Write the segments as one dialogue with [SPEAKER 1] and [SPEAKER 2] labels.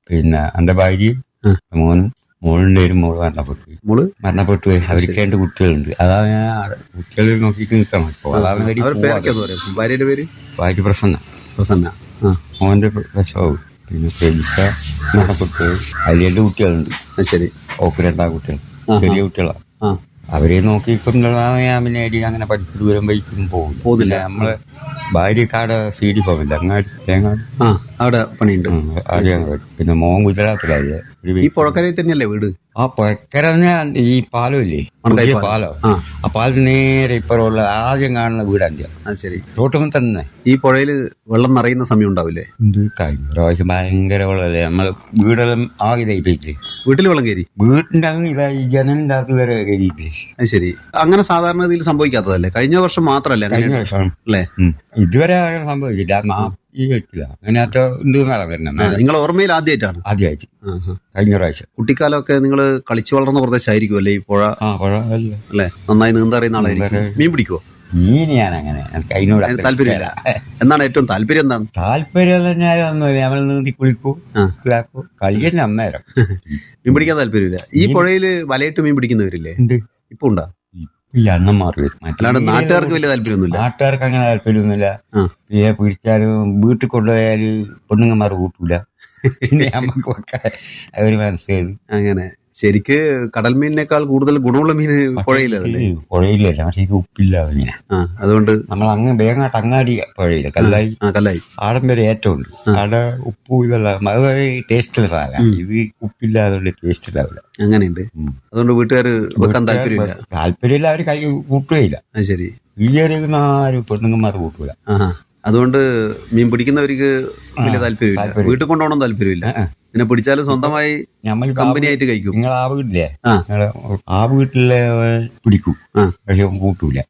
[SPEAKER 1] പിന്നെ എന്റെ ഭാര്യയും
[SPEAKER 2] ആ.
[SPEAKER 1] മോനും മോളിന്റെ ഒരു മോള് മരണപ്പെട്ടു
[SPEAKER 2] മോള്
[SPEAKER 1] മരണപ്പെട്ടു പോയി അവർക്ക് രണ്ട് കുട്ടികളുണ്ട് അതാണ് ഞാൻ കുട്ടികളെ നോക്കിയിട്ട് നിൽക്കണം ഇപ്പൊ അതാണ് വേണ്ടി
[SPEAKER 2] അവരുടെ പേരൊക്കെ എന്താ പറയാ ഭാര്യയുടെ പേര്
[SPEAKER 1] ഭാര്യ പ്രസന്ന
[SPEAKER 2] പ്രസന്ന ആ
[SPEAKER 1] മോന്റെ പ്രസവവും പിന്നെ പ്രതീക്ഷ മരണപ്പെട്ടു പോയി അതിൽ രണ്ട് കുട്ടികളുണ്ട്
[SPEAKER 2] ആ, ശരി
[SPEAKER 1] ഓക്ക് രണ്ടാം കുട്ടികൾ ചെറിയ കുട്ടികളാണ്
[SPEAKER 2] ആ
[SPEAKER 1] അവരെ നോക്കിക്കൊണ്ടാണ് ഞാൻ പിന്നെ എടി അങ്ങനെ പഠിപ്പ് ദൂരം വൈക്കും പോകും
[SPEAKER 2] പോകുന്നില്ല.
[SPEAKER 1] പിന്നെ നമ്മള് ഭാര്യക്കാട് സി ഡി പോകില്ല അങ്ങാടി തേങ്ങാട്
[SPEAKER 2] ആ അവിടെ പണിയുണ്ട്
[SPEAKER 1] ഉം, ആദ്യം അങ്ങ് വരും. പിന്നെ മോൻ ഗുജറാത്തിലായി ഒരു
[SPEAKER 2] ഈ പുഴക്കരയിൽ തന്നെയല്ലേ വീട്
[SPEAKER 1] ആ പൊയക്കര ഈ പാലം ഇല്ലേ
[SPEAKER 2] മണ്ടൈ
[SPEAKER 1] പുതിയ
[SPEAKER 2] പാലം.
[SPEAKER 1] പാലം
[SPEAKER 2] ആ.
[SPEAKER 1] ആ പാലം നേരെ ഇപ്പുറമുള്ള ആദ്യം കാണുന്ന വീടാണ്
[SPEAKER 2] ആ ശരി
[SPEAKER 1] റോട്ടുമ്പോൾ തന്നെ
[SPEAKER 2] ഈ പുഴയിൽ വെള്ളം നിറയുന്ന സമയം ഉണ്ടാവില്ലേ
[SPEAKER 1] എന്ത് കഴിഞ്ഞ പ്രാവശ്യം ഭയങ്കര വെള്ളമല്ലേ നമ്മള് വീടെല്ലാം ആകെ ഇതായിട്ടില്ലേ
[SPEAKER 2] വീട്ടിൽ വെള്ളം കയറി
[SPEAKER 1] വീടിന്റെ അങ്ങ് ഇതായി ജനലിന്റെ അകത്ത് വരെ കയറിയിട്ടില്ലേ
[SPEAKER 2] അത് ശരി അങ്ങനെ സാധാരണ ഇതിൽ സംഭവിക്കാത്തതല്ലേ കഴിഞ്ഞ വർഷം മാത്രല്ലേ
[SPEAKER 1] കഴിഞ്ഞ
[SPEAKER 2] അങ്ങനെ
[SPEAKER 1] വർഷം
[SPEAKER 2] അല്ലേ
[SPEAKER 1] ഉം. ഇതുവരെ അങ്ങനെ സംഭവിച്ചില്ല നാപ്പത്തി എട്ടില്ല അങ്ങനെ അറ്റോ ഉണ്ട് വരുന്നത്
[SPEAKER 2] നിങ്ങൾ ഓർമ്മയിൽ ആദ്യമായിട്ടാണ്
[SPEAKER 1] ആദ്യമായിട്ട്
[SPEAKER 2] ആ, ആ.
[SPEAKER 1] കഴിഞ്ഞ പ്രാവശ്യം
[SPEAKER 2] കുട്ടിക്കാലമൊക്കെ നിങ്ങൾ കളിച്ചു വളർന്ന പ്രദേശമായിരിക്കും അല്ലേ ഈ പുഴ
[SPEAKER 1] ആ കുഴപ്പമില്ല
[SPEAKER 2] അല്ലേ നന്നായി നീന്തറിയുന്ന ആളായിരിക്കും മീൻ പിടിക്കുവോ
[SPEAKER 1] മീൻ ഞാൻ അങ്ങനെ എനിക്ക് അതിനോട് അത്ര
[SPEAKER 2] താല്പര്യമില്ല
[SPEAKER 1] ഇഷ്ടമല്ല.
[SPEAKER 2] എന്നാണ് ഏറ്റവും താല്പര്യം എന്താണ്
[SPEAKER 1] താല്പര്യം തന്നെ ഒന്നുമില്ല നമ്മൾ നീന്തി കുളിക്കൂ
[SPEAKER 2] ആ.
[SPEAKER 1] ഇതാക്കൂ കളിയന്നെ അന്നേരം
[SPEAKER 2] മീൻ പിടിക്കാൻ താല്പര്യമില്ല ഈ പുഴയില് വലയിട്ട് മീൻ പിടിക്കുന്നവരില്ലേ
[SPEAKER 1] ഉണ്ട്
[SPEAKER 2] ഇപ്പൊ ഉണ്ടാ
[SPEAKER 1] ഈ അണ്ണന്മാർ വരും മറ്റേ
[SPEAKER 2] അല്ലാണ്ട് നാട്ടുകാർക്ക് വലിയ താല്പര്യമൊന്നുമില്ല
[SPEAKER 1] നാട്ടുകാർക്ക് അങ്ങനെ താല്പര്യമൊന്നുമില്ല
[SPEAKER 2] ആ.
[SPEAKER 1] പിന്നെ പിടിച്ചാലും വീട്ടിൽ കൊണ്ടുപോയാല് പെണ്ണുങ്ങന്മാർ കൂട്ടൂല പിന്നെ നമുക്ക് വെക്കാൻ അവര് മനസ്സിലായി
[SPEAKER 2] അങ്ങനെ ശരിക്ക് കടൽ മീനിനേക്കാൾ കൂടുതൽ ഗുണമുള്ള മീൻ പുഴയിലതല്ലേ
[SPEAKER 1] പുഴയില്ല പക്ഷെ ഇത് ഉപ്പില്ല അതിങ്ങനെ
[SPEAKER 2] ആ അതുകൊണ്ട്
[SPEAKER 1] നമ്മൾ അങ്ങ് വേഗമായിട്ട് അങ്ങാടി പുഴയില്ല കല്ലായി
[SPEAKER 2] ആ കല്ലായി
[SPEAKER 1] ആടം വരെ ഏറ്റവും ഉണ്ട് ആടെ ഉപ്പും ഇതെല്ലാം അത് ടേസ്റ്റുള്ള സാധനം ഇത് ഉപ്പില്ലാതുകൊണ്ട് ടേസ്റ്റ് ഉണ്ടാവില്ല
[SPEAKER 2] അങ്ങനെയുണ്ട്
[SPEAKER 1] ഉം.
[SPEAKER 2] അതുകൊണ്ട് വീട്ടുകാർ വെക്കാൻ താല്പര്യമില്ല
[SPEAKER 1] താല്പര്യമില്ല അവര് കൈ കൂട്ടുകയില്ല
[SPEAKER 2] അത് ശരി
[SPEAKER 1] ഈ ഏരിയ ആരും പെണ്ണുങ്ങന്മാർ കൂട്ടൂല
[SPEAKER 2] ആ അതുകൊണ്ട് മീൻ പിടിക്കുന്നവർക്ക് വലിയ താല്പര്യമില്ല
[SPEAKER 1] താല്പര്യം.
[SPEAKER 2] വീട്ടിൽ കൊണ്ടുപോകണം താല്പര്യമില്ല
[SPEAKER 1] ആ.
[SPEAKER 2] പിന്നെ പിടിച്ചാലും സ്വന്തമായി
[SPEAKER 1] നമ്മൾ
[SPEAKER 2] കമ്പനി ആയിട്ട് കഴിക്കും
[SPEAKER 1] നിങ്ങൾ ആ വീട്ടിലെ
[SPEAKER 2] ആ.
[SPEAKER 1] നിങ്ങള് ആ വീട്ടിലെ പിടിക്കും
[SPEAKER 2] ആ.
[SPEAKER 1] പക്ഷെ അവൻ കൂട്ടൂല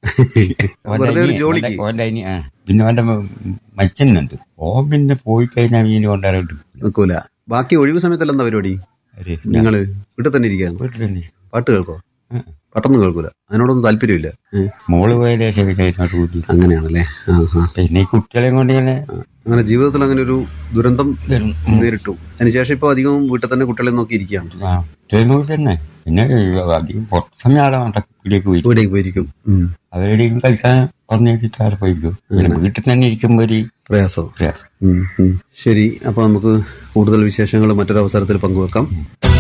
[SPEAKER 2] വെറുതെ ഒരു ജോലിക്ക്.
[SPEAKER 1] ഓന്റെ അനി ആ പിന്നെ അവന്റെ മച്ചനുണ്ട് ഓൻ പിന്നെ പോയി കഴിഞ്ഞാൽ മീൻ കൊണ്ടുവരാൻ
[SPEAKER 2] നിൽക്കൂല ബാക്കി ഒഴിവ് സമയത്തല്ല എന്താ പരിപാടി നിങ്ങള് വീട്ടിൽ തന്നെ ഇരിക്കാൻ
[SPEAKER 1] വീട്ടിൽ തന്നെ
[SPEAKER 2] പാട്ട് കേൾക്കോ
[SPEAKER 1] ആ.
[SPEAKER 2] പാട്ടൊന്നും കേൾക്കൂല അതിനോടൊന്നും താല്പര്യമില്ല ഏ,
[SPEAKER 1] മോള് പോയ ശേഷം പിന്നെ അതിനോട് കൂട്ടി
[SPEAKER 2] അങ്ങനെയാണല്ലേ ആ ആ
[SPEAKER 1] പിന്നെ ഈ കുട്ടികളെയും കൊണ്ട് ഇങ്ങനെ
[SPEAKER 2] അങ്ങനെ ജീവിതത്തിൽ അങ്ങനെ ഒരു ദുരന്തം
[SPEAKER 1] വരും.
[SPEAKER 2] നേരിട്ടു അതിനുശേഷം ഇപ്പൊ അധികം വീട്ടിൽ തന്നെ കുട്ടികളെ നോക്കി ഇരിക്കുകയാണ്
[SPEAKER 1] ആ കുട്ടികളെയും കൂടി തന്നെ പിന്നെ അധികം പുറത്ത് സമയം ആടെ നടക്കിലേക്ക് പോയി
[SPEAKER 2] വീട്ടിലേക്ക് പോയിരിക്കും ഉം.
[SPEAKER 1] അവരുടെയും കളിക്കാൻ പറഞ്ഞു വെച്ചിട്ട് അവിടെ പോയിക്കും പിന്നെ വീട്ടിൽ തന്നെ ഇരിക്കുമ്പോ ഒരു
[SPEAKER 2] പ്രയാസം
[SPEAKER 1] പ്രയാസം
[SPEAKER 2] ഉം, ഉം. ശരി അപ്പൊ നമുക്ക് കൂടുതൽ വിശേഷങ്ങൾ മറ്റൊരു അവസരത്തിൽ പങ്കുവെക്കാം